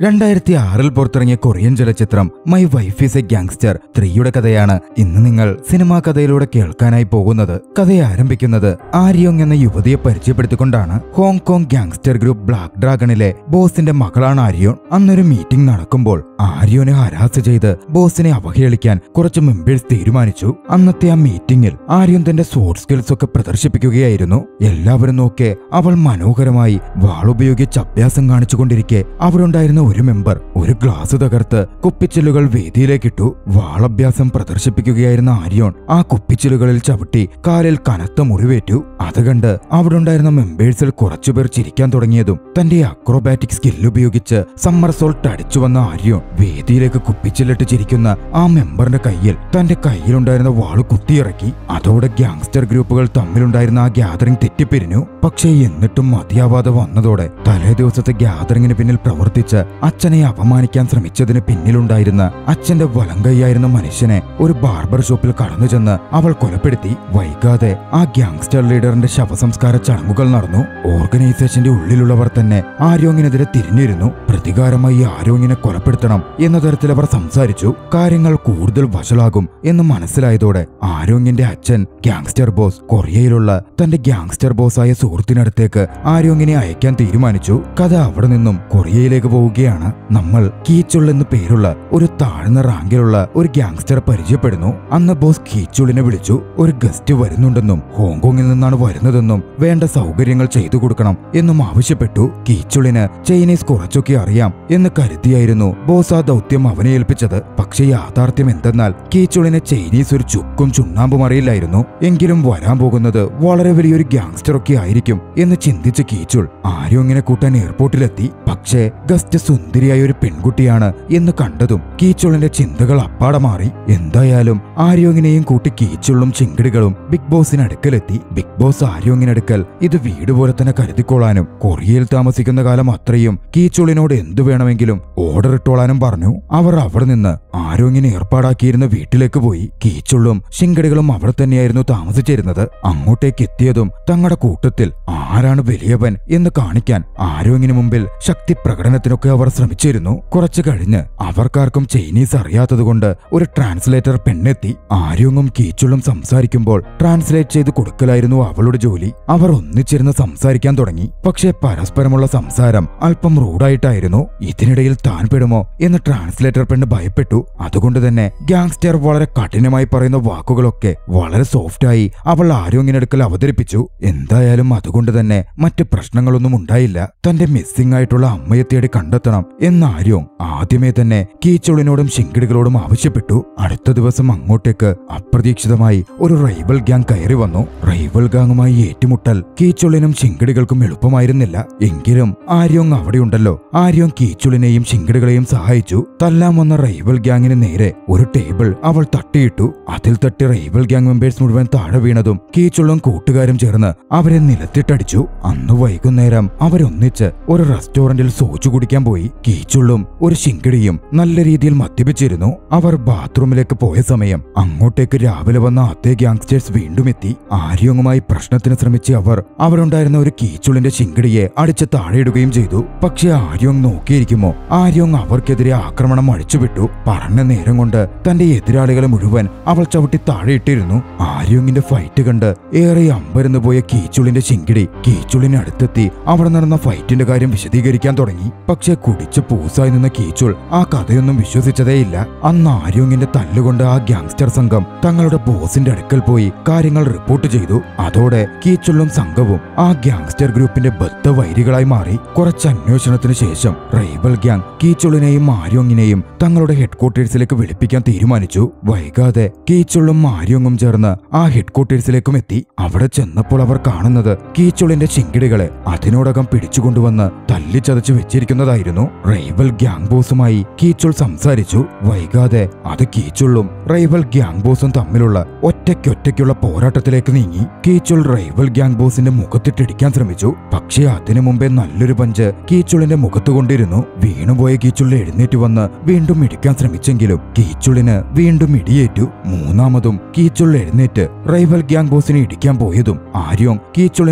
രണ്ടായിരത്തി ആറിൽ പുറത്തിറങ്ങിയ കൊറിയൻ ചലച്ചിത്രം my wife is a gangster ത്രീയുടെ കഥയാണ് ഇന്ന് നിങ്ങൾ സിനിമാ കഥയിലൂടെ കേൾക്കാനായി പോകുന്നത് കഥയെ ആരംഭിക്കുന്നത് ആര്യോങ് എന്ന യുവതിയെ പരിചയപ്പെടുത്തിക്കൊണ്ടാണ് ഹോങ്കോങ് ഗാങ്സ്റ്റർ ഗ്രൂപ്പ് ബ്ലാക്ക് ഡ്രാഗണിലെ ബോസിന്റെ മകളാണ് ആര്യോൺ അന്നൊരു മീറ്റിംഗ് നടക്കുമ്പോൾ ആര്യോനെ ഹരാസ് ചെയ്ത് ബോസിനെ അവഹേളിക്കാൻ കുറച്ച് മെമ്പേഴ്സ് തീരുമാനിച്ചു അന്നത്തെ ആ മീറ്റിംഗിൽ ആര്യോൻ തന്റെ സ്പോർട്സ് സ്കിൽസ് ഒക്കെ പ്രദർശിപ്പിക്കുകയായിരുന്നു എല്ലാവരും നോക്കെ അവൾ മനോഹരമായി വാളുപയോഗിച്ച് അഭ്യാസം കാണിച്ചുകൊണ്ടിരിക്കെ അവിടുണ്ടായിരുന്ന ഒരു മെമ്പർ ഒരു ഗ്ലാസ് തകർത്ത് കുപ്പിച്ചില്ലുകൾ വേദിയിലേക്കിട്ടു വാളഭ്യാസം പ്രദർശിപ്പിക്കുകയായിരുന്ന ആര്യോൺ ആ കുപ്പിച്ചില്ലുകളിൽ ചവിട്ടി കാലിൽ കനത്ത മുറിവേറ്റു അത് കണ്ട് അവിടുണ്ടായിരുന്ന മെമ്പേഴ്സിൽ കുറച്ചുപേർ ചിരിക്കാൻ തുടങ്ങിയതും തന്റെ അക്രോബാറ്റിക് സ്കിൽ ഉപയോഗിച്ച് സമ്മർ സോൾട്ട് അടിച്ചു വന്ന ആര്യോൺ വേദിയിലേക്ക് കുപ്പിച്ചില്ലിട്ട് ചിരിക്കുന്ന ആ മെമ്പറിന്റെ കയ്യിൽ തന്റെ കയ്യിലുണ്ടായിരുന്ന വാള് കുത്തിയിറക്കി അതോടെ ഗ്യാങ്സ്റ്റർ ഗ്രൂപ്പുകൾ തമ്മിലുണ്ടായിരുന്ന ആ ഗ്യാതറിംഗ് തെറ്റിപ്പിരിഞ്ഞു പക്ഷേ എന്നിട്ടും മതിയാവാതെ വന്നതോടെ തലേ ദിവസത്തെ ഗ്യാതറിംഗിന് പിന്നിൽ പ്രവർത്തിച്ച് അച്ഛനെ അപമാനിക്കാൻ ശ്രമിച്ചതിന് പിന്നിലുണ്ടായിരുന്ന അച്ഛന്റെ വലങ്കയ്യായിരുന്ന മനുഷ്യനെ ഒരു ബാർബർ ഷോപ്പിൽ കടന്നു ചെന്ന് അവൾ കൊലപ്പെടുത്തി വൈകാതെ ആ ഗ്യാങ്സ്റ്റർ ലീഡറിന്റെ ശവസംസ്കാര ചടങ്ങുകൾ നടന്നു ഓർഗനൈസേഷന്റെ ഉള്ളിലുള്ളവർ തന്നെ ആരോങ്ങിനെതിരെ തിരിഞ്ഞിരുന്നു പ്രതികാരമായി ആരോങ്ങിനെ കൊലപ്പെടുത്തണം എന്ന തരത്തിൽ അവർ സംസാരിച്ചു കാര്യങ്ങൾ കൂടുതൽ വഷളാകും എന്ന് മനസ്സിലായതോടെ ആരോങ്ങിന്റെ അച്ഛൻ ഗ്യാങ്സ്റ്റർ ബോസ് കൊറിയയിലുള്ള തന്റെ ഗ്യാങ്സ്റ്റർ ബോസായ സുഹൃത്തിനടുത്തേക്ക് ആരോങ്ങിനെ അയക്കാൻ തീരുമാനിച്ചു കഥ അവിടെ നിന്നും കൊറിയയിലേക്ക് പോവുകയാണ് നമ്മൾ കീച്ചുൾ എന്ന് പേരുള്ള ഒരു താഴ്ന്ന റാങ്കിലുള്ള ഒരു ഗ്യാങ്സ്റ്റർ പരിചയപ്പെടുന്നു അന്ന് ബോസ് കീച്ചുളിനെ വിളിച്ചു ഒരു ഗസ്റ്റ് വരുന്നുണ്ടെന്നും ഹോങ്കോങ്ങിൽ നിന്നാണ് വരുന്നതെന്നും വേണ്ട സൗകര്യങ്ങൾ ചെയ്തു കൊടുക്കണം എന്നും ആവശ്യപ്പെട്ടു കീച്ചുളിന് ചൈനീസ് കുറച്ചൊക്കെ അറിയാം എന്ന് കരുതിയായിരുന്നു ബോസ് ആ ദൗത്യം അവനെ ഏൽപ്പിച്ചത് പക്ഷേ യാഥാർത്ഥ്യം എന്തെന്നാൽ കീച്ചുളിന് ചൈനീസ് ഒരു ചുക്കും ചുണ്ണാമ്പും അറിയില്ലായിരുന്നു എങ്കിലും വരാൻ പോകുന്നത് വളരെ വലിയൊരു ഗ്യാങ്സ്റ്റർ ഒക്കെ ആയിരിക്കും എന്ന് ചിന്തിച്ച കീച്ചുൾ ആരും ഇങ്ങനെ കൂട്ടാൻ എയർപോർട്ടിലെത്തി പക്ഷേ ഗസ്റ്റ് സുന്ദരിയായ ഒരു പെൺകുട്ടിയാണ് എന്ന് കണ്ടതും കീച്ചുളിന്റെ ചിന്തകൾ അപ്പാടെ മാറി എന്തായാലും ആര്യോങ്ങിനെയും കൂട്ടി കീച്ചുള്ളും ചിങ്കിടികളും ബിഗ് ബോസിന് അടുക്കലെത്തി ബിഗ് ബോസ് ആര്യോങ്ങിനടുക്കൽ ഇത് വീട് പോലെ തന്നെ കരുതിക്കൊള്ളാനും കൊറിയയിൽ താമസിക്കുന്ന കാലം അത്രയും കീച്ചുളിനോട് എന്തു വേണമെങ്കിലും ഓർഡർ ഇട്ടോളാനും പറഞ്ഞു അവർ അവിടെ നിന്ന് ആരോങ്ങിനെ ഏർപ്പാടാക്കിയിരുന്ന വീട്ടിലേക്ക് പോയി കീച്ചുള്ളും ശിങ്കടികളും അവിടെ തന്നെയായിരുന്നു താമസിച്ചിരുന്നത് അങ്ങോട്ടേക്ക് എത്തിയതും തങ്ങളുടെ കൂട്ടത്തിൽ ആരാണ് വലിയവൻ എന്ന് കാണിക്കാൻ ആരോങ്ങിന് മുമ്പിൽ ശക്തി പ്രകടനത്തിനൊക്കെ അവർ ശ്രമിച്ചിരുന്നു കുറച്ചു കഴിഞ്ഞ് അവർക്കാർക്കും ചൈനീസ് അറിയാത്തതുകൊണ്ട് ഒരു ട്രാൻസ്ലേറ്റർ പെണ്ണെത്തി ആരോങ്ങും കീച്ചുള്ളും സംസാരിക്കുമ്പോൾ ട്രാൻസ്ലേറ്റ് ചെയ്ത് കൊടുക്കലായിരുന്നു അവളുടെ ജോലി അവർ ഒന്നിച്ചിരുന്ന് സംസാരിക്കാൻ തുടങ്ങി പക്ഷേ പരസ്പരമുള്ള സംസാരം അല്പം റൂഡായിട്ടായിരുന്നു ഇതിനിടയിൽ താൻ പെടുമോ എന്ന് ട്രാൻസ്ലേറ്റർ പെണ്ണ് ഭയപ്പെട്ടു അതുകൊണ്ട് തന്നെ ഗ്യാങ്സ്റ്റർ വളരെ കഠിനമായി പറയുന്ന വാക്കുകളൊക്കെ വളരെ സോഫ്റ്റായി അവൾ ആരോഗ്യനടുക്കൽ അവതരിപ്പിച്ചു എന്തായാലും അതുകൊണ്ട് തന്നെ മറ്റ് പ്രശ്നങ്ങളൊന്നും ഉണ്ടായില്ല തന്റെ മിസ്സിംഗ് ആയിട്ടുള്ള അമ്മയെ തേടി കണ്ടെത്തണം എന്ന് ആര്യോങ് ആദ്യമേ തന്നെ കീച്ചോളിനോടും ശിങ്കിടികളോടും ആവശ്യപ്പെട്ടു അടുത്ത ദിവസം അങ്ങോട്ടേക്ക് അപ്രതീക്ഷിതമായി ഒരു റൈവൽ ഗ്യാങ് കയറി വന്നു റൈവൽ ഗാങ്ങുമായി ഏറ്റുമുട്ടൽ കീച്ചോളിനും ശിങ്കിടികൾക്കും എളുപ്പമായിരുന്നില്ല എങ്കിലും ആര്യോങ് അവിടെയുണ്ടല്ലോ ആര്യോങ് കീച്ചുളിനെയും ശിങ്കിടികളെയും സഹായിച്ചു തല്ലാൻ വന്ന റൈവൽ ഗ്യാങ്ങിന് നേരെ ഒരു ടേബിൾ അവൾ തട്ടിയിട്ടു അതിൽ തട്ടി റൈവൽ ഗ്യാങ് മെമ്പേഴ്സ് മുഴുവൻ താഴെ വീണതും കീച്ചുള്ളും കൂട്ടുകാരും ചേർന്ന് അവരെ നിലത്തിട്ടടിച്ചു അന്ന് വൈകുന്നേരം അവരൊന്നിച്ച് ഒരു റെസ്റ്റോറന്റിൽ സോച്ചു കുടിക്കാൻ പോയി കീച്ചുള്ളും ഒരു ശിങ്കിടിയും നല്ല രീതിയിൽ മദ്യപിച്ചിരുന്നു അവർ ബാത്റൂമിലേക്ക് പോയ സമയം അങ്ങോട്ടേക്ക് രാവിലെ വന്ന അതേ ഗ്യാങ്സ്റ്റേഴ്സ് വീണ്ടും എത്തി ആര്യോങ്ങുമായി പ്രശ്നത്തിന് ശ്രമിച്ച അവർ അവരുണ്ടായിരുന്ന ഒരു കീച്ചുളിന്റെ ശിങ്കിടിയെ അടിച്ച് താഴെയിടുകയും ചെയ്തു പക്ഷെ ആര്യോങ് നോക്കിയിരിക്കുമോ ആര്യോങ് അവർക്കെതിരെ ആക്രമണം അഴിച്ചുവിട്ടു പറഞ്ഞ നേരം കൊണ്ട് തന്റെ എതിരാളികളെ മുഴുവൻ അവൾ ചവിട്ടി താഴെയിട്ടിരുന്നു ആര്യോങ്ങിന്റെ ഫൈറ്റ് കണ്ട് ഏറെ അമ്പരന്ന് പോയ കീച്ചുളിന്റെ ശിങ്കിടി കീച്ചുളിന് അടുത്തെത്തി അവിടെ നടന്ന ഫൈറ്റിന്റെ കാര്യം വിശദീകരിക്കാൻ തുടങ്ങി പക്ഷെ കുടിച്ച് പൂസായി നിന്ന കീച്ചുൾ ആ കഥയൊന്നും വിശ്വസിച്ചതേയില്ല അന്ന് ആര്യോങ്ങിന്റെ തല്ലുകൊണ്ട് ആ ഗ്യാങ്സ്റ്റർ സംഘം തങ്ങളുടെ ബോസിന്റെ അടുക്കൽ പോയി കാര്യങ്ങൾ റിപ്പോർട്ട് ചെയ്തു അതോടെ കീച്ചുള്ളും സംഘവും ആ ഗ്യാങ്സ്റ്റർ ഗ്രൂപ്പിന്റെ ബദ്ധ വൈരികളായി മാറി കുറച്ച് അന്വേഷണത്തിന് ശേഷം റൈവൽ ഗ്യാങ് കീച്ചുള്ളിനെയും ആര്യോങ്ങിനെയും തങ്ങളുടെ ഹെഡ്ക്വാർട്ടേഴ്സിലേക്ക് വിളിപ്പിക്കാൻ തീരുമാനിച്ചു വൈകാതെ കീച്ചുള്ളും ആര്യോങ്ങും ചേർന്ന് ആ ഹെഡ്ക്വാർട്ടേഴ്സിലേക്കും എത്തി അവിടെ ചെന്നപ്പോൾ അവർ കാണുന്നത് കീച്ചുളിന്റെ ശിങ്കിടികളെ അതിനോടകം പിടിച്ചുകൊണ്ടുവന്ന് തല്ലിച്ചതച്ച് വെച്ചിരിക്കുന്നതായിരുന്നു റൈവൽ ഗ്യാങ് ബോസുമായി കീച്ചുൾ സംസാരിച്ചു വൈകാതെ അത് കീച്ചുള്ളും റൈവൽ ഗ്യാങ് ബോസും തമ്മിലുള്ള ഒറ്റയ്ക്കൊറ്റയ്ക്കുള്ള പോരാട്ടത്തിലേക്ക് നീങ്ങി കീച്ചുൾ റൈവൽ ഗ്യാങ് ബോസിന്റെ മുഖത്തിട്ടിടിക്കാൻ ശ്രമിച്ചു പക്ഷേ അതിനു മുമ്പേ നല്ലൊരു പഞ്ച് കീച്ചുളിന്റെ മുഖത്ത് കൊണ്ടിരുന്നു വീണുപോയ കീച്ചുള്ളി എഴുന്നേറ്റ് വന്ന് വീണ്ടും ഇടിക്കാൻ ശ്രമിച്ചെങ്കിലും കീച്ചുളിന് വീണ്ടും ഇടിയേറ്റു മൂന്നാമതും കീച്ചുൾ എഴുന്നേറ്റ് റൈവൽ ഗ്യാങ് ബോസിനെ ഇടിക്കാൻ പോയതും ആര്യോങ് കീച്ചുളിനൊരു സഹായം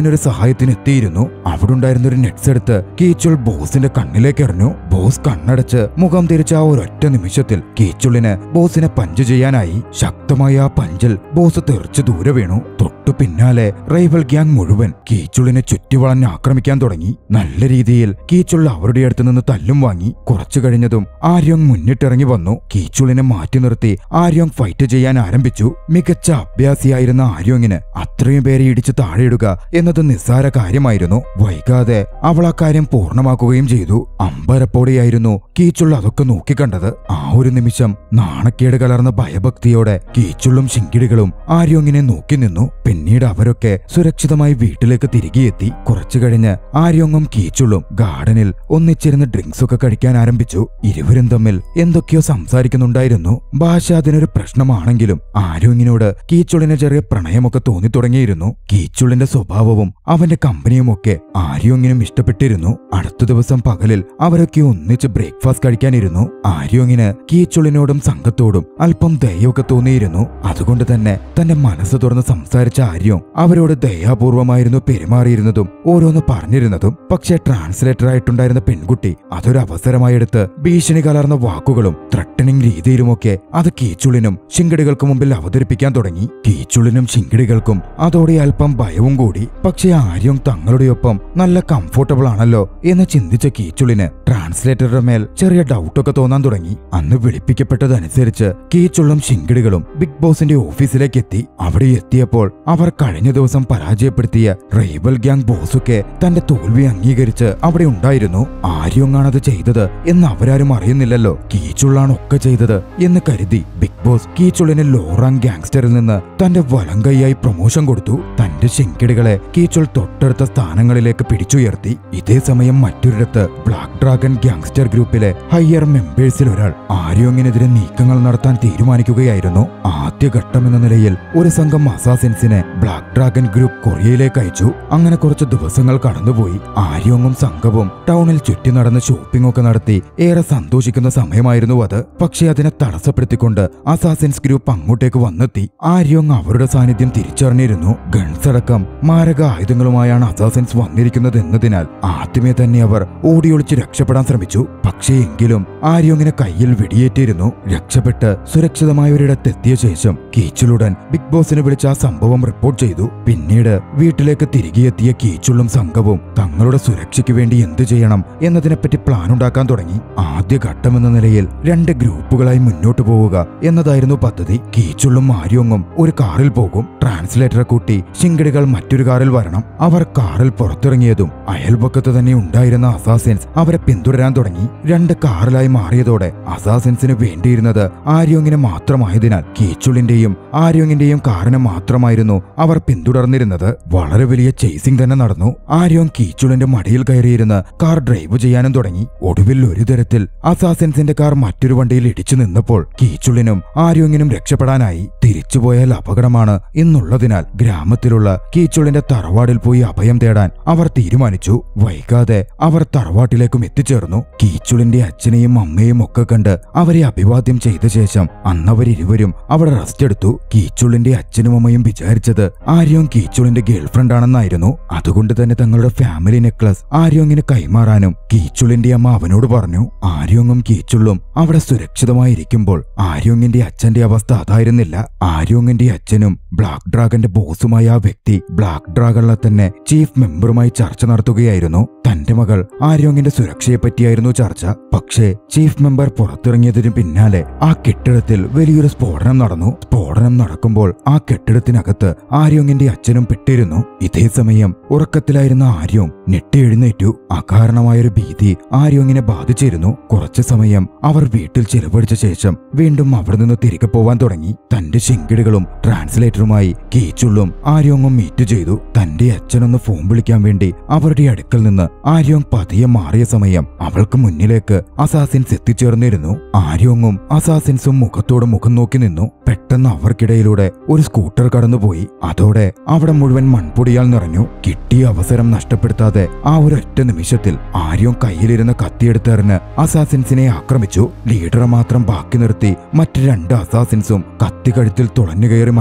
സഹായത്തിനെത്തിയിരുന്നു അവിടെ ഉണ്ടായിരുന്ന ഒരു നെറ്റ്സ് എടുത്ത് കീച്ചുൾ ബോസിന്റെ കണ്ണിലേക്ക് എറിഞ്ഞു ബോസ് കണ്ണടച്ച് മുഖം തിരിച്ച ആ ഒരൊറ്റ നിമിഷത്തിൽ കീച്ചുളിന് ബോസിനെ പഞ്ച് ചെയ്യാനായി ശക്തമായ ആ പഞ്ചിൽ ബോസ് തെറിച്ച് ദൂരെ വീണു തൊട്ടു പിന്നാലെ റൈവൽ ഗ്യാങ് മുഴുവൻ കീച്ചുളിനെ ചുറ്റിവളഞ്ഞ് ആക്രമിക്കാൻ തുടങ്ങി നല്ല രീതിയിൽ കീച്ചുൾ അവരുടെ അടുത്ത് നിന്ന് തല്ലും വാങ്ങി കുറച്ചു കഴിഞ്ഞതും ആര്യോങ് മുന്നിട്ടിറങ്ങി വന്നു കീച്ചുളിനെ മാറ്റി നിർത്തി ആര്യോങ് ഫൈറ്റ് ചെയ്യാൻ ആരംഭിച്ചു മികച്ച അഭ്യാസിയായിരുന്ന ആര്യോങ്ങിന് അത്രയും പേരെ ഇടിച്ച് താഴെയിടുക എന്നത് നിസ്സാര കാര്യമായിരുന്നു വൈകാതെ അവൾ ആ കാര്യം പൂർണ്ണമാക്കുകയും ചെയ്തു അമ്പരപ്പോടെയായിരുന്നു കീച്ചുള്ള അതൊക്കെ നോക്കിക്കണ്ടത് ആ ഒരു നിമിഷം നാണക്കേട് കലർന്ന ഭയഭക്തിയോടെ കീച്ചുള്ളും ശിങ്കിടികളും ആര്യോങ്ങിനെ നോക്കി നിന്നു പിന്നീട് അവരൊക്കെ സുരക്ഷിതമായി വീട്ടിലേക്ക് തിരികെ എത്തി കുറച്ചു കഴിഞ്ഞ് ആര്യോങ്ങും കീച്ചുള്ളും ഗാർഡനിൽ ഒന്നിച്ചിരുന്ന് ഡ്രിങ്ക്സ് ഒക്കെ കഴിക്കാൻ ആരംഭിച്ചു ഇരുവരും തമ്മിൽ എന്തൊക്കെയോ സംസാരിക്കുന്നുണ്ടായിരുന്നു ഭാഷ അതിനൊരു പ്രശ്നമാണെങ്കിലും ആര്യോങ്ങിനോട് കീച്ചുള്ളിന് ചെറിയ പ്രണയമൊക്കെ തോന്നി തുടങ്ങിയിരുന്നു കീച്ചുള്ളിന്റെ സ്വഭാവവും അവന്റെ കമ്പനിയുമൊക്കെ ആര്യോങ്ങിനും ഇഷ്ടപ്പെട്ടിരുന്നു അടുത്ത ദിവസം പകലിൽ അവരൊക്കെ ഒന്നിച്ച് ബ്രേക്ക്ഫാസ്റ്റ് കഴിക്കാനിരുന്നു ആര്യോങ്ങിന് കീച്ചുള്ളിനോടും സംഘത്തോടും അല്പം ദയൊക്കെ തോന്നിയിരുന്നു അതുകൊണ്ട് തന്നെ തന്റെ മനസ്സ് തുറന്ന് സംസാരിച്ച ആര്യോങ് അവരോട് ദയാപൂർവമായിരുന്നു പെരുമാറിയിരുന്നതും ഓരോന്ന് പറഞ്ഞിരുന്നതും പക്ഷേ ട്രാൻസ്ലേറ്റർ ആയിട്ടുണ്ടായിരുന്ന പെൺകുട്ടി അതൊരു അവസരമായി എടുത്ത് ഭീഷണി കലർന്ന വാക്കുകളും ത്രട്ടനിങ് രീതിയിലുമൊക്കെ അത് കീച്ചുള്ളിനും ശിങ്കടികൾക്ക് മുമ്പിൽ അവതരിപ്പിക്കാൻ തുടങ്ങി കീച്ചുള്ളിനും ശിങ്കടികൾക്കും അതോടെ അല്പം ഭയവും കൂടി പക്ഷേ ആര്യോങ് തങ്ങളുടെയൊപ്പം നല്ല കംഫോർട്ടബിൾ ആണല്ലോ എന്ന് ചിന്തിച്ച കീച്ചുള്ളിന് ട്രാൻസ്ലേറ്ററുടെ മേൽ ചെറിയ ഡൗട്ടൊക്കെ തോന്നാൻ തുടങ്ങി അന്ന് വിളിപ്പിക്കപ്പെട്ടതനുസരിച്ച് കീച്ചുള്ളും ശിങ്കിടികളും ബിഗ് ബോസിന്റെ ഓഫീസിലേക്ക് എത്തി അവിടെ എത്തിയപ്പോൾ അവർ കഴിഞ്ഞ ദിവസം പരാജയപ്പെടുത്തിയ റൈവൽ ഗ്യാങ് ബോസൊക്കെ തന്റെ തോൽവി അംഗീകരിച്ച് അവിടെ ഉണ്ടായിരുന്നു ആര്യോങ്ങാണത് ചെയ്തത് എന്ന് അവരാരും അറിയുന്നില്ലല്ലോ കീച്ചുള്ളാണ് ഒക്കെ ചെയ്തത് എന്ന് കരുതി ബിഗ് ബോസ് കീച്ചുള്ളിന് ലോറാങ് ഗ്യാങ്സ്റ്ററിൽ നിന്ന് തന്റെ വലങ്കൈയായി പ്രൊമോഷൻ കൊടുത്തു തന്റെ ശിങ്കിടികളെ കീച്ചുൾ തൊട്ടടുത്ത സ്ഥാനങ്ങളിലേക്ക് പിടിച്ചുയർത്തി ഇതേ സമയം മറ്റൊരിടത്ത് ബ്ലാക്ക് ഡ്രാഗൺ ഗ്യാങ്സ്റ്റർ ഗ്രൂപ്പിലെ ഹയർ മെമ്പേഴ്സിൽ ഒരാൾ ആര്യോങ്ങിനെതിരെ നീക്കങ്ങൾ നടത്താൻ തീരുമാനിക്കുകയായിരുന്നു ആദ്യഘട്ടം എന്ന നിലയിൽ ഒരു സംഘം അസാസിൻസിനെ ബ്ലാക്ക് ഡ്രാഗൺ ഗ്രൂപ്പ് കൊറിയയിലേക്ക് അയച്ചു അങ്ങനെ കുറച്ച് ദിവസങ്ങൾ കടന്നുപോയി ആര്യോങ്ങും സംഘവും ടൗണിൽ ചുറ്റി നടന്ന് ഷോപ്പിംഗ് ഒക്കെ നടത്തി ഏറെ സന്തോഷിക്കുന്ന സമയമായിരുന്നു അത് പക്ഷേ അതിനെ തടസ്സപ്പെടുത്തിക്കൊണ്ട് അസാസിൻസ് ഗ്രൂപ്പ് അങ്ങോട്ടേക്ക് വന്നെത്തി ആര്യോങ് അവരുടെ സാന്നിധ്യം തിരിച്ചറിഞ്ഞിരുന്നു ഗൺസ് അടക്കം മാരക ആയുധങ്ങളുമായാണ് അസാസിൻസ് വന്നിരിക്കുന്നത് എന്നതിനാൽ ആദ്യമേ തന്നെ അവർ ഓടിയൊളിച്ച് രക്ഷപ്പെടാൻ ശ്രമിച്ചു പക്ഷേ എങ്കിലും ആര്യോങ്ങിനെ കയ്യിൽ വെടിയേറ്റിരുന്നു രക്ഷപ്പെട്ട് സുരക്ഷിതമായ ഒരിടത്തെത്തിയ ശേഷം കീച്ചുളുടൻ ബിഗ് ബോസിനെ വിളിച്ച് ആ സംഭവം റിപ്പോർട്ട് ചെയ്തു പിന്നീട് വീട്ടിലേക്ക് തിരികെ എത്തിയ കീച്ചുള്ളും സംഘവും തങ്ങളുടെ സുരക്ഷയ്ക്ക് വേണ്ടി എന്തു ചെയ്യണം എന്നതിനെപ്പറ്റി പ്ലാൻ ഉണ്ടാക്കാൻ തുടങ്ങി ആദ്യ ഘട്ടം എന്ന നിലയിൽ രണ്ട് ഗ്രൂപ്പുകളായി മുന്നോട്ടു പോവുക എന്നതായിരുന്നു പദ്ധതി കീച്ചുള്ളും ആര്യോങ്ങും ഒരു കാറിൽ പോകും ട്രാൻസ്ലേറ്ററെ കൂട്ടി ശിങ്കടികൾ മറ്റൊരു കാറിൽ വരണം അവർ കാറിൽ പുറത്തിറങ്ങിയതും അയൽപക്കത്ത് തന്നെ ഉണ്ടായിരുന്ന അസാസിൻസ് അവരെ പിന്തുടരാൻ തുടങ്ങി രണ്ട് കാറിലായി മാറിയതോടെ അസാസിൻസിന് വേണ്ടിയിരുന്നത് ആര്യോങ്ങിന് മാത്രമായതിനാൽ കീച്ചുളിന്റെയും ആര്യോങ്ങിന്റെയും കാറിന് മാത്രമായിരുന്നു അവർ പിന്തുടർന്നിരുന്നത് വളരെ വലിയ ചേസിംഗ് തന്നെ നടന്നു ആര്യോങ് കീച്ചുളിന്റെ മടിയിൽ കയറിയിരുന്ന് കാർ ഡ്രൈവ് ചെയ്യാനും തുടങ്ങി ഒടുവിൽ ഒരു തരത്തിൽ അസാസിൻസിന്റെ കാർ മറ്റൊരു വണ്ടിയിൽ ഇടിച്ചു നിന്നപ്പോൾ കീച്ചുളിനും ആര്യോങ്ങിനും രക്ഷപ്പെടാനായി തിരിച്ചുപോയാൽ അപകടമാണ് എന്നുള്ളതിനാൽ ഗ്രാമത്തിലുള്ള കീച്ചുളിന്റെ തറവാടിൽ പോയി അഭയം തേടാൻ അവർ തീരുമാനിച്ചു വൈകാതെ അവർ തറവാട്ടിലേക്കും എത്തിച്ചേർന്നു കീച്ചുളിന്റെ അച്ഛനെയും അമ്മയും ഒക്കെ കണ്ട് അവരെ അഭിവാദ്യം ചെയ്ത ശേഷം അന്നവരിരുവരും അവിടെ റെസ്റ്റ് എടുത്തു കീച്ചുളിന്റെ അച്ഛനും അമ്മയും വിചാരിച്ചത് ആര്യോങ് കീച്ചുളിന്റെ ഗേൾഫ്രണ്ട് ആണെന്നായിരുന്നു അതുകൊണ്ട് തന്നെ തങ്ങളുടെ ഫാമിലി നെക്ലസ് ആര്യോങ്ങിന് കൈമാറാനും കീച്ചുളിന്റെ അമ്മ അവനോട് പറഞ്ഞു ആര്യോങ്ങും കീച്ചുള്ളും അവിടെ സുരക്ഷിതമായിരിക്കുമ്പോൾ ആര്യോങ്ങിന്റെ അച്ഛന്റെ അവസ്ഥ അതായിരുന്നില്ല ആര്യോങ്ങിന്റെ അച്ഛനും ബ്ലാക്ക് ഡ്രാഗന്റെ ബോസുമായ ആ വ്യക്തി ബ്ലാക്ക് ഡ്രാഗണിലെ തന്നെ ചീഫ് മെമ്പറുമായി ചർച്ച നടത്തുകയായിരുന്നു തന്റെ മകൾ ആര്യോങ്ങിന്റെ സുരക്ഷയെ പറ്റിയായിരുന്നു ചർച്ച പക്ഷേ ചീഫ് മെമ്പർ പുറത്തിറങ്ങിയതിനു പിന്നാലെ ആ കെട്ടിടത്തിൽ വലിയൊരു സ്ഫോടനം നടന്നു സ്ഫോടനം നടക്കുമ്പോൾ ആ കെട്ടിടത്തിനകത്ത് ആര്യോങ്ങിന്റെ അച്ഛനും പെട്ടിരുന്നു ഇതേ സമയം ഉറക്കത്തിലായിരുന്ന ആര്യോങ് ഞെട്ടിയെഴുന്നേറ്റു അകാരണമായൊരു ഭീതി ആര്യോങ്ങിനെ ബാധിച്ചിരുന്നു കുറച്ചു സമയം അവർ വീട്ടിൽ ചിലവഴിച്ച ശേഷം വീണ്ടും അവിടെ നിന്ന് തിരികെ പോവാൻ തുടങ്ങി തന്റെ ശിങ്കിടികളും ട്രാൻസ്ലേറ്ററുമായി കീച്ചുള്ളും ആര്യോങ്ങും മീറ്റ് ചെയ്തു തന്റെ അച്ഛനൊന്ന് ഫോൺ വിളിക്കാൻ വേണ്ടി അവരുടെ അടുക്കൽ നിന്ന് ആര്യോങ് പതിയെ മാറിയ സമയം അവൾക്ക് മുന്നിലേക്ക് അസാസിൻസ് എത്തിച്ചേർന്നിരുന്നു ആര്യോങ്ങും അസാസിൻസും മുഖത്തോട് മുഖം നോക്കി നിന്നു പെട്ടെന്ന് അവർക്കിടയിലൂടെ ഒരു സ്കൂട്ടർ കടന്നുപോയി അതോടെ അവിടെ മുഴുവൻ മൺപൊടിയാൽ നിറഞ്ഞു കിട്ടിയ അവസരം നഷ്ടപ്പെടുത്താതെ ആ ഒരൊറ്റ നിമിഷത്തിൽ ആര്യോങ് കയ്യിലിരുന്ന കത്തിയെടുത്തെറിഞ്ഞ് അസാസിൻസിനെ ആക്രമിച്ചു ലീഡറെ മാത്രം ബാക്കി നിർത്തി മറ്റു രണ്ട് അസാസിൻസും കത്തി കഴുത്തിൽ തുളഞ്ഞു കയറി മരണപ്പെട്ടു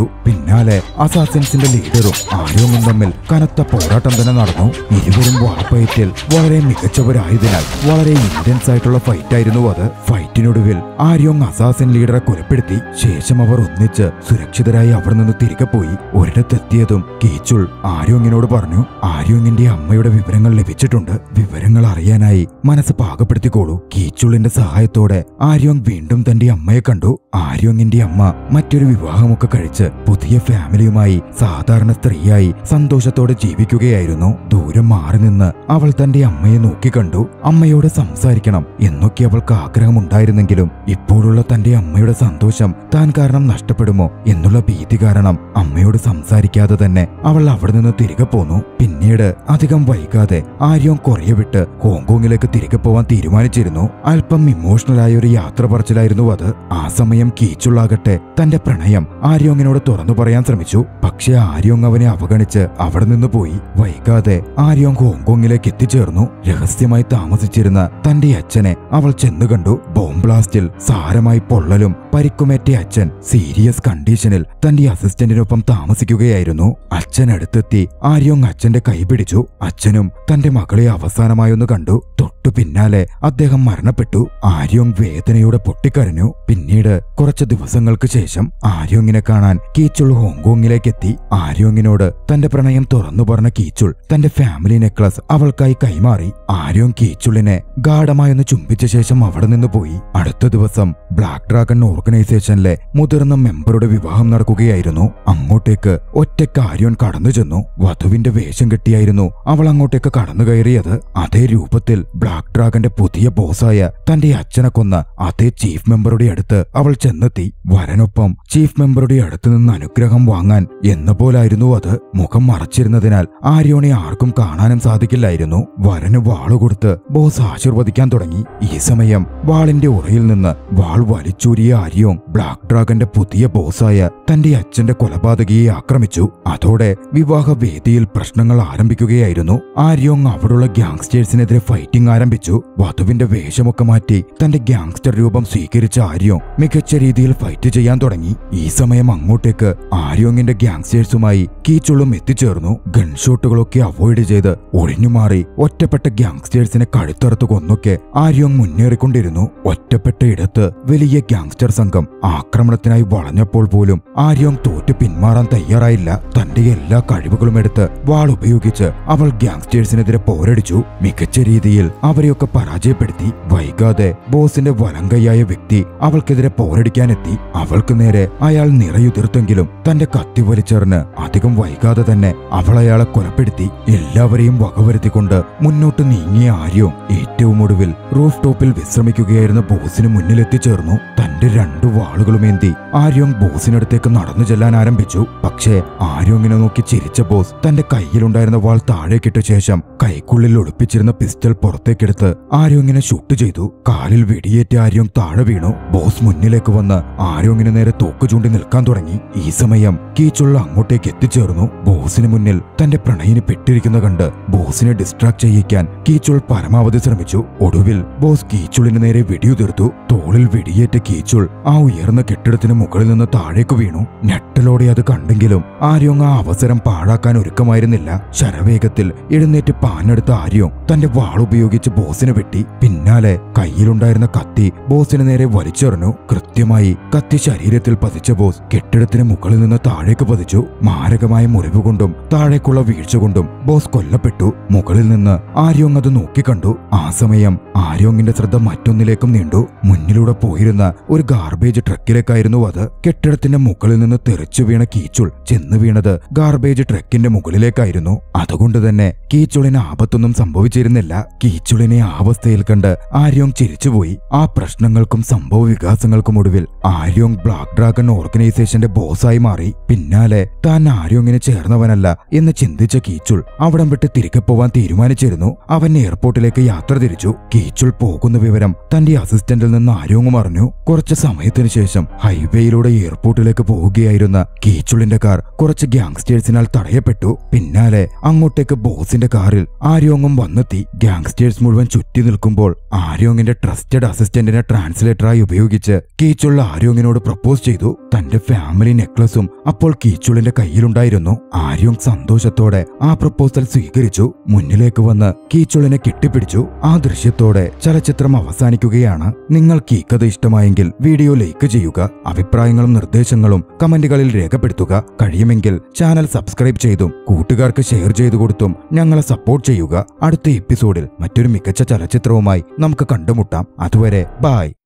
പിന്നാലെ അസാസിൻസിന്റെ ലീഡറും ആര്യോങ്ങും തമ്മിൽ കനത്ത പോരാട്ടം തന്നെ നടന്നു ഇരുവരും വാൾപ്പയറ്റിൽ വളരെ മികച്ചവരായതിനാൽ വളരെ ഇന്റൻസ് ആയിട്ടുള്ള ഫൈറ്റ് ആയിരുന്നു അത് ഫൈറ്റിനൊടുവിൽ ആര്യോങ് അസാസിൻ ലീഡറെ കൊലപ്പെടുത്തി ശേഷം അവർ ഒന്നിച്ച് സുരക്ഷിതരായി അവിടെ നിന്ന് തിരികെ പോയി ഒരിടത്തെത്തിയതും കീച്ചുൾ ആര്യോങ്ങിനോട് പറഞ്ഞു ആര്യോങ്ങിന്റെ അമ്മയുടെ വിവരങ്ങൾ ലഭിച്ചിട്ടുണ്ട് വിവരങ്ങൾ അറിയാനായി മനസ്സ് പാകപ്പെടുത്തിക്കോളൂ കീച്ചുളിന്റെ സഹായത്തോടെ ആര്യോങ് വീണ്ടും തന്റെ അമ്മയെ കണ്ടു ആര്യോങ്ങിന്റെ അമ്മ മറ്റൊരു വിവാഹമൊക്കെ കഴിച്ച് പുതിയ ഫാമിലിയുമായി സാധാരണ സ്ത്രീയായി സന്തോഷത്തോടെ ജീവിക്കുകയായിരുന്നു ദൂരം മാറി നിന്ന് അവൾ തന്റെ അമ്മയെ നോക്കിക്കണ്ടു അമ്മയോട് സംസാരിക്കണം എന്നൊക്കെ അവൾക്ക് ആഗ്രഹമുണ്ടായിരുന്നെങ്കിലും ഇപ്പോഴുള്ള തന്റെ അമ്മയുടെ സന്തോഷം താൻ കാരണം നഷ്ടപ്പെടുമോ എന്നുള്ള ഭീതി കാരണം അമ്മയോട് സംസാരിക്കാതെ തന്നെ അവൾ അവിടെ നിന്ന് തിരികെ പോന്നു പിന്നീട് അധികം വൈകാതെ ആര്യോങ് കൊറിയ വിട്ട് ഹോങ്കോങ്ങിലേക്ക് തിരികെ പോവാൻ തീരുമാനിച്ചിരുന്നു അല്പം ഇമോഷണൽ ആയ ഒരു യാത്ര പറച്ചിലായിരുന്നു അത് ആ സമയം കീച്ചുള്ളാകട്ടെ തന്റെ പ്രണയം ആര്യോങ്ങിനോട് തുറന്നു പറയാൻ ശ്രമിച്ചു പക്ഷെ ആര്യോങ് അവനെ അവഗണിച്ച് അവിടെ നിന്ന് പോയി വൈകാതെ ആര്യോങ് ഹോങ്കോങ്ങിലേക്ക് എത്തിച്ചേർന്നു രഹസ്യമായി താമസിച്ചിരുന്ന തന്റെ അച്ഛനെ അവൾ ചെന്നു കണ്ടു ബോംബ് ബ്ലാസ്റ്റിൽ സാരമായി പൊള്ളലും പരിക്കുമേറ്റ അച്ഛൻ സീരിയസ് കണ്ടീഷനിൽ തന്റെ അസിസ്റ്റന്റിനൊപ്പം താമസിക്കുകയായിരുന്നു അച്ഛൻ അടുത്തെത്തി ആര്യോങ് അച്ഛന്റെ കൈ പിടിച്ചു അച്ഛനും തന്റെ മകളെ അവസാനമായൊന്ന് കണ്ടു തൊട്ടു പിന്നാലെ അദ്ദേഹം മരണപ്പെട്ടു ആര്യോങ് വേദനയോടെ പൊട്ടിക്കരഞ്ഞു പിന്നീട് കുറച്ച് ദിവസങ്ങൾക്ക് ശേഷം ആര്യോങ്ങിനെ കാണാൻ കീച്ചുൾ ഹോങ്കോങ്ങിലേക്ക് എത്തി ആര്യോങ്ങിനോട് തന്റെ പ്രണയം തുറന്നു പറഞ്ഞ കീച്ചുൾ തന്റെ ഫാമിലി നെക്ലസ് അവൾക്കായി കൈമാറി ആര്യോങ് കീച്ചുളിനെ ഗാഠമായൊന്ന് ചുംബിച്ച ശേഷം അവിടെ നിന്ന് പോയി അടുത്ത ദിവസം ബ്ലാക്ക് ഡ്രാഗൺ ഓർഗനൈസേഷനിലെ മുതിർന്ന മെമ്പറുടെ വിവാഹം നടക്കുകയായിരുന്നു അങ്ങോട്ടേക്ക് ഒറ്റയ്ക്ക് ആര്യോൻ കടന്നു ചെന്നു വധുവിന്റെ വേഷം കെട്ടിയായിരുന്നു അവൾ അങ്ങോട്ടേക്ക് കടന്നു കയറിയത് അതേ രൂപത്തിൽ ബ്ലാക്ക് ഡ്രാഗന്റെ പുതിയ ബോസായ തന്റെ അച്ഛനെ കൊന്ന അതേ ചീഫ് മെമ്പറുടെ അടുത്ത് അവൾ ചെന്നെത്തി വരനൊപ്പം ചീഫ് മെമ്പറുടെ അടുത്ത് നിന്ന് അനുഗ്രഹം വാങ്ങാൻ എന്ന പോലായിരുന്നു അത് മുഖം മറച്ചിരുന്നതിനാൽ ആര്യോനെ ആർക്കും കാണാനും സാധിക്കില്ലായിരുന്നു വരന് വാളുകൊടുത്ത് ബോസ് ആശീർവദിക്കാൻ തുടങ്ങി ഈ സമയം വാളിന്റെ ഉറയിൽ നിന്ന് വാൾ വലിച്ചൂരിയ ആര്യോങ് ബ്ലാക്ക് ഡ്രാഗന്റെ പുതിയ ബോസായ തന്റെ അച്ഛന്റെ കൊലപാതകിയെ ആക്രമിച്ചു അതോടെ വിവാഹ വേദിയിൽ പ്രശ്നങ്ങൾ ആരംഭിക്കുകയായിരുന്നു ആര്യോങ് അവിടുള്ള ഗ്യാങ്സ്റ്റേഴ്സിനെതിരെ ഫൈറ്റിംഗ് ആരംഭിച്ചു വധുവിന്റെ വേഷമൊക്കെ മാറ്റി തന്റെ ഗ്യാങ്സ്റ്റർ രൂപം സ്വീകരിച്ച ആര്യോങ് മികച്ച രീതിയിൽ ഫൈറ്റ് ചെയ്യാൻ തുടങ്ങി ഈ സമയം അങ്ങോട്ടേക്ക് ആര്യോങ്ങിന്റെ ഗ്യാങ്സ്റ്റേഴ്സുമായി കീച്ചുള്ളും എത്തിച്ചേർന്നു ഗൺഷോട്ടുകളൊക്കെ അവോയ്ഡ് ചെയ്ത് ഒഴിഞ്ഞുമാറി ഒറ്റപ്പെട്ട ഗ്യാങ്സ്റ്റേഴ്സിനെ കഴുത്തറുത്ത് കൊന്നൊക്കെ ആര്യോങ് മുന്നേറിക്കൊണ്ടിരുന്നു ഒറ്റപ്പെട്ട ഇടത്ത് വലിയ ഗ്യാങ്സ്റ്റർ സംഘം ആക്രമണത്തിനായി വളഞ്ഞപ്പോൾ പോലും ആര്യോങ് തോറ്റ് പിന്മാറാൻ തയ്യാറായില്ല തന്റെ എല്ലാ കഴിവുകളും എടുത്ത് വാൾ ഉപയോഗിച്ച് അവൾ ഗ്യാങ്സ്റ്റേഴ്സിനെതിരെ പോരടിച്ചു മികച്ച രീതിയിൽ അവരെയൊക്കെ പരാജയപ്പെടുത്തി വൈകാതെ ബോസിന്റെ വലങ്കയായ വ്യക്തി അവൾക്കെതിരെ പോരടിക്കാനെത്തി അവൾക്ക് നേരെ അയാൾ നിറയുതിർത്തെങ്കിലും തന്റെ കത്തി വലിച്ചെറിഞ്ഞ് അധികം വൈകാതെ തന്നെ അവൾ അയാളെ കൊലപ്പെടുത്തി എല്ലാവരെയും വകവരുത്തിക്കൊണ്ട് മുന്നോട്ട് നീങ്ങിയ ആര്യോ ഏറ്റവും ഒടുവിൽ റൂഫ് ടോപ്പിൽ വിശ്രമിക്കുകയായിരുന്ന ബോസിന് മുന്നിലെത്തിച്ചേർന്നു തന്റെ രണ്ടു വാളുകളുമേന്തി ആര്യോങ് ബോസിനടുത്തേക്ക് നടന്നു ചെല്ലാൻ ആരംഭിച്ചു പക്ഷേ ആര്യോങ്ങിനെ നോക്കി ചിരിച്ച ബോസ് തന്റെ കയ്യിലുണ്ടായിരുന്ന വാൾ താഴേക്കിട്ട ശേഷം കൈക്കുള്ളിൽ ഒളിപ്പിച്ചിരുന്ന പിസ്റ്റൾ പുറത്തേക്കെടുത്ത് ആര്യോങ്ങിനെ ഷൂട്ട് ചെയ്തു കാലിൽ വെടിയേറ്റ ആര്യോങ് താഴെ വീണു ബോസ് മുന്നിലേക്ക് വന്ന് ആര്യോങ്ങിന് നേരെ തോക്ക് ചൂണ്ടി നിൽക്കാൻ തുടങ്ങി ഈ സമയം കീച്ചുള്ള അങ്ങോട്ടേക്ക് എത്തിച്ചേർന്നു ബോസിന് മുന്നിൽ തന്റെ പ്രണയിന് പെട്ടിരിക്കുന്ന കണ്ട് ബോസിനെ ഡിസ്ട്രാക്ട് ചെയ്യിക്കാൻ കീച്ചുൾ പരമാവധി ശ്രമിച്ചു ഒടുവിൽ ബോസ് കീച്ചുളിന് നേരെ വെടിയുതിർത്തു തോളിൽ വെടിയേറ്റ കീച്ചുൾ ആ ഉയർന്ന കെട്ടിടത്തിന് മുകളിൽ നിന്ന് താഴേക്ക് വീണു ഞെട്ടലോടെ അത് കണ്ടെങ്കിലും ആര്യോങ് ആ അവസരം പാഴാക്കാൻ ഒരുക്കമായിരുന്നില്ല ശരവേഗത്തിൽ എഴുന്നേറ്റ് പാഞ്ഞെടുത്ത ആര്യോങ് തന്റെ വാളുപയോഗിച്ച് ബോസിനെ വെട്ടി പിന്നാലെ കയ്യിലുണ്ടായിരുന്ന കത്തി ബോസിന് നേരെ വലിച്ചെറിഞ്ഞു കൃത്യമായി കത്തി ശരീരത്തിൽ പതിച്ച ബോസ് കെട്ടിടത്തിന് മുകളിൽ നിന്ന് താഴേക്ക് പതിച്ചു മാരകമായ മുറിവ് കൊണ്ടും താഴേക്കുള്ള വീഴ്ച കൊണ്ടും ബോസ് കൊല്ലപ്പെട്ടു മുകളിൽ നിന്ന് ആര്യോങ് അത് നോക്കിക്കണ്ടു ആ സമയം ആര്യോങ്ങിന്റെ ശ്രദ്ധ മറ്റൊന്നിലേക്കും നീണ്ടു മുന്നിലൂടെ പോയിരുന്ന ഒരു ഗാർബേജ് ട്രക്കിലേക്കായിരുന്നു അത് കെട്ടിടത്തിന്റെ മുകളിൽ നിന്ന് തെറിച്ചു വീണ കീച്ചുൾ ചെന്ന് വീണത് ഗാർബേജ് ട്രക്കിന്റെ മുകളിലേക്കായിരുന്നു അതുകൊണ്ട് തന്നെ കീച്ചുളിന് ആപത്തൊന്നും സംഭവിച്ചിരുന്നില്ല കീച്ചുളിനെ ആ അവസ്ഥയിൽ കണ്ട് ആര്യോങ് ചിരിച്ചുപോയി ആ പ്രശ്നങ്ങൾക്കും സംഭവ വികാസങ്ങൾക്കും ഒടുവിൽ ആര്യോങ് ബ്ലാക്ക് ഡ്രാഗൺ ഓർഗനൈസേഷന്റെ ബോസായി മാറി പിന്നാലെ താൻ ആര്യോങ്ങിന് ചേർന്നവനല്ല എന്ന് ചിന്തിച്ച കീച്ചുൾ അവിടം വിട്ട് തിരികെ പോവാൻ തീരുമാനിച്ചിരുന്നു അവൻ എയർപോർട്ടിലേക്ക് യാത്ര തിരിച്ചു കീച്ചുൾ പോകുന്ന വിവരം തന്റെ അസിസ്റ്റന്റിൽ നിന്ന് ആര്യോങ്ങും അറിഞ്ഞു കുറച്ച് സമയത്തിനു ശേഷം ഹൈവേയിലൂടെ എയർപോർട്ടിലേക്ക് പോവുകയായിരുന്ന കീച്ചുളിന്റെ കാർ കുറച്ച് ഗ്യാങ്സ്റ്റേഴ്സിനാൽ തടയപ്പെട്ടു പിന്നാലെ അങ്ങോട്ടേക്ക് ബോസിന്റെ കാറിൽ ആര്യോങ്ങും വന്നെത്തി ഗ്യാങ്സ്റ്റേഴ്സ് മുഴുവൻ ചുറ്റി നിൽക്കുമ്പോൾ ആര്യോങ് ആര്യോങ്ങിന്റെ ട്രസ്റ്റഡ് അസിസ്റ്റന്റിനെ ട്രാൻസ്ലേറ്ററായി ഉപയോഗിച്ച് കീച്ചുള്ള ആര്യോങ്ങിനോട് പ്രപ്പോസ് ചെയ്തു തന്റെ ഫാമിലി നെക്ലസും അപ്പോൾ കീച്ചുളിന്റെ കയ്യിലുണ്ടായിരുന്നു ആര്യോങ് സന്തോഷത്തോടെ ആ പ്രപ്പോസൽ സ്വീകരിച്ചു മുന്നിലേക്ക് വന്ന് കീച്ചുളിനെ കെട്ടിപ്പിടിച്ചു ആ ദൃശ്യത്തോടെ ചലച്ചിത്രം അവസാനിക്കുകയാണ് നിങ്ങൾക്ക് ഈ കഥ ഇഷ്ടമായെങ്കിൽ വീഡിയോ ലൈക്ക് ചെയ്യുക അഭിപ്രായങ്ങളും നിർദ്ദേശങ്ങളും കമന്റുകളിൽ രേഖപ്പെടുത്തുക കഴിയുമെങ്കിൽ ചാനൽ സബ്സ്ക്രൈബ് ചെയ്തും കൂട്ടുകാർക്ക് ഷെയർ ചെയ്തു കൊടുത്തും ഞങ്ങളെ സപ്പോർട്ട് ചെയ്യുക അടുത്ത എപ്പിസോഡിൽ മറ്റൊരു മികച്ച ചലച്ചിത്രവുമായി നമുക്ക് കണ്ടുമുട്ടാം അതുവരെ ബായ്